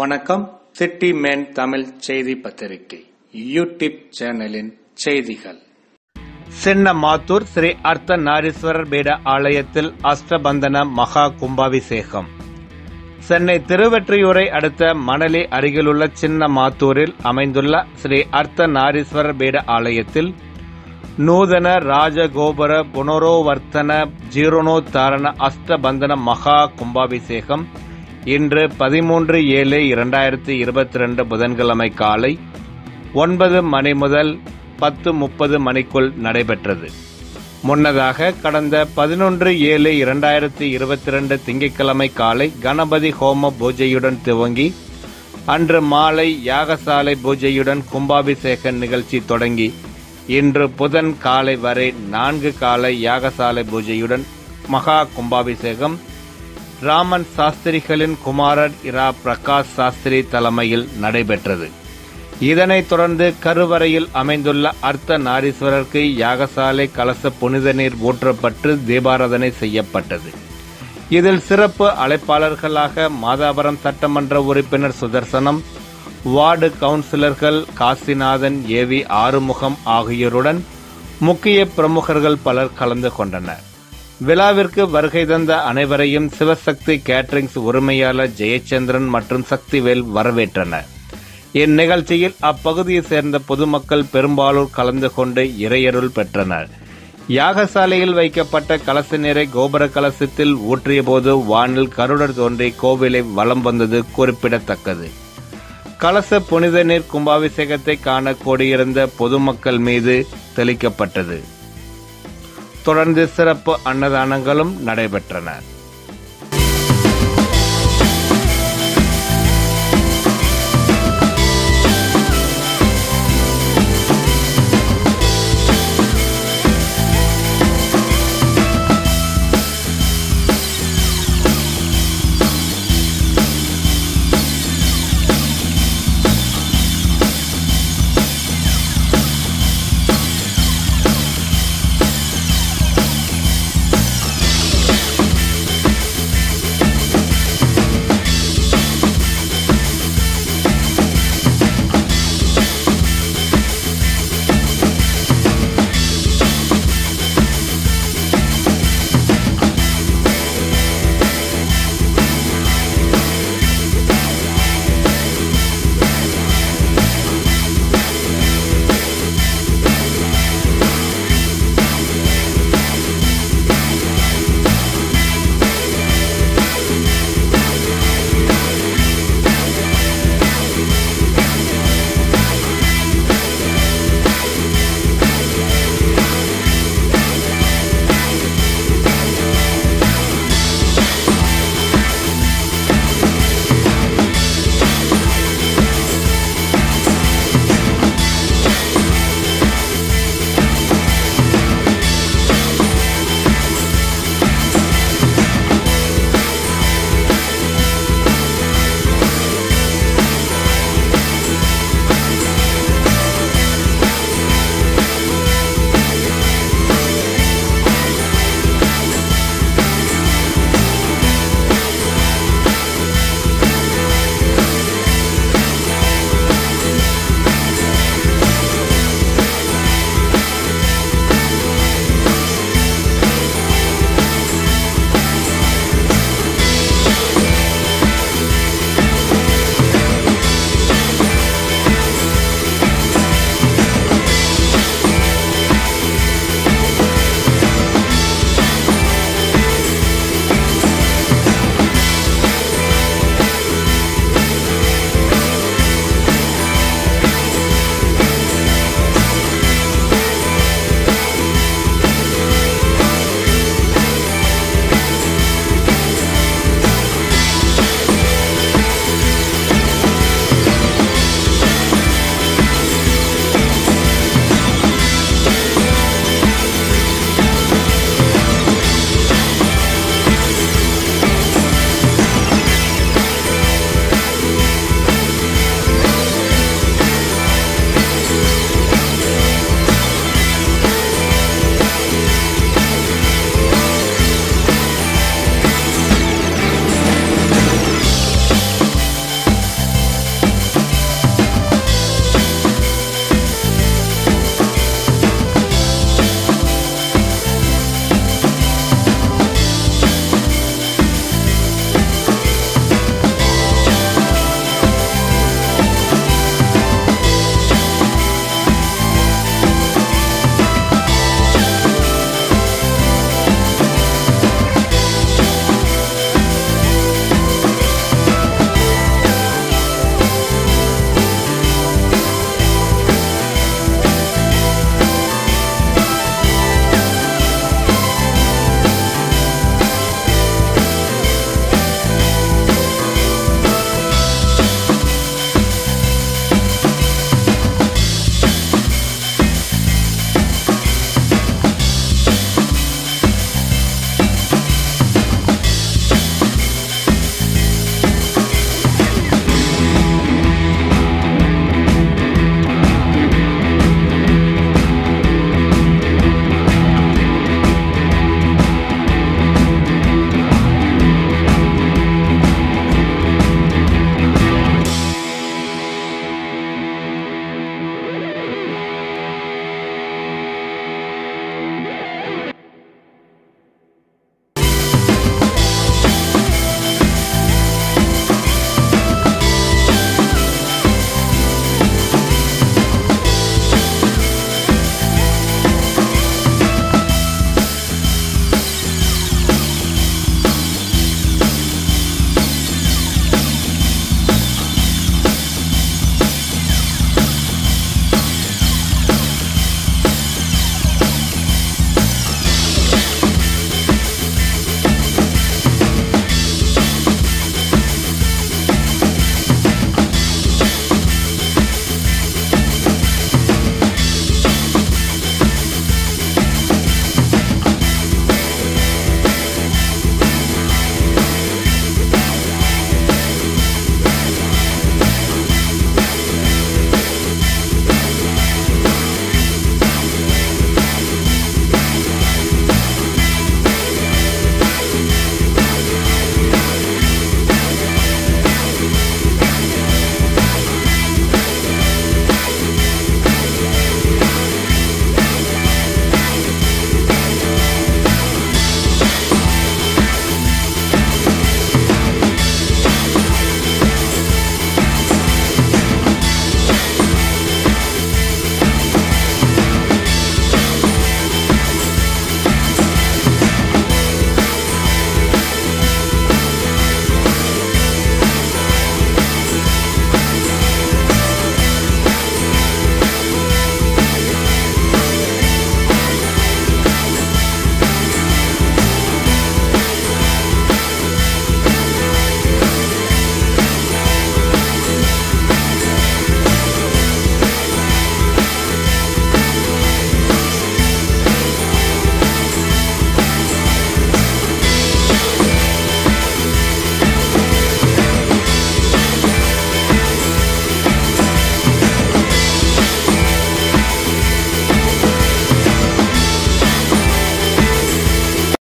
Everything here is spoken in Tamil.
வணக்கம் சிட்டி மேன் தமிழ் செய்தி பத்திரிகை யூடியூப் சேனலின் செய்திகள் சின்ன மாத்தூர் ஸ்ரீ அர்த்த நாரீஸ்வரர் பீட ஆலயத்தில் அஷ்டபந்தன மகா கும்பாபிஷேகம் சென்னை திருவெற்றியூரை அடுத்த மணலி அருகிலுள்ள சின்ன மாத்தூரில் அமைந்துள்ள ஸ்ரீ அர்த்த நாரீஸ்வரர் பீட ஆலயத்தில் நூதன ராஜகோபுர புனரோவர்த்தன ஜீரணோத்தாரண அஷ்டபந்தன மகா கும்பாபிஷேகம் இன்று பதிமூன்று ஏழு இரண்டாயிரத்தி இருபத்தி ரெண்டு புதன்கிழமை காலை ஒன்பது மணி முதல் பத்து முப்பது மணிக்குள் நடைபெற்றது முன்னதாக கடந்த பதினொன்று ஏழு இரண்டாயிரத்தி இருபத்தி ரெண்டு திங்கட்கிழமை காலை கணபதி ஹோம பூஜையுடன் துவங்கி அன்று மாலை யாகசாலை பூஜையுடன் கும்பாபிஷேக நிகழ்ச்சி தொடங்கி இன்று புதன் காலை வரை நான்கு காலை யாகசாலை பூஜையுடன் மகா கும்பாபிஷேகம் ராமன் சாஸ்திரிகளின் குமாரர் இரா பிரகாஷ் சாஸ்திரி தலைமையில் நடைபெற்றது இதனைத் தொடர்ந்து கருவறையில் அமைந்துள்ள அர்த்த நாரீஸ்வரருக்கு யாகசாலை கலச புனித நீர் ஊற்றப்பட்டு தீபாராதனை செய்யப்பட்டது இதில் சிறப்பு அழைப்பாளர்களாக மாதாபுரம் சட்டமன்ற உறுப்பினர் சுதர்சனம் வார்டு கவுன்சிலர்கள் காசிநாதன் ஏவி ஆறுமுகம் ஆகியோருடன் முக்கிய பிரமுகர்கள் பலர் கலந்து கொண்டனர் விழாவிற்கு வருகை தந்த அனைவரையும் சிவசக்தி கேட்டரிங்ஸ் உரிமையாளர் ஜெயச்சந்திரன் மற்றும் சக்திவேல் வரவேற்றனர் இந்நிகழ்ச்சியில் அப்பகுதியைச் சேர்ந்த பொதுமக்கள் பெரும்பாலோர் கலந்து கொண்டு இறையருள் பெற்றனர் யாகசாலையில் வைக்கப்பட்ட கலச நீரை கோபுர கலசத்தில் ஊற்றியபோது வானில் கருடர் தோன்றி கோவிலை வலம் வந்தது குறிப்பிடத்தக்கது கலச புனித நீர் கும்பாபிஷேகத்தை காண கூடியிருந்த பொதுமக்கள் மீது தெளிக்கப்பட்டது தொடர்ந்து சிறப்பு அன்னதானங்களும் நடைபெற்றன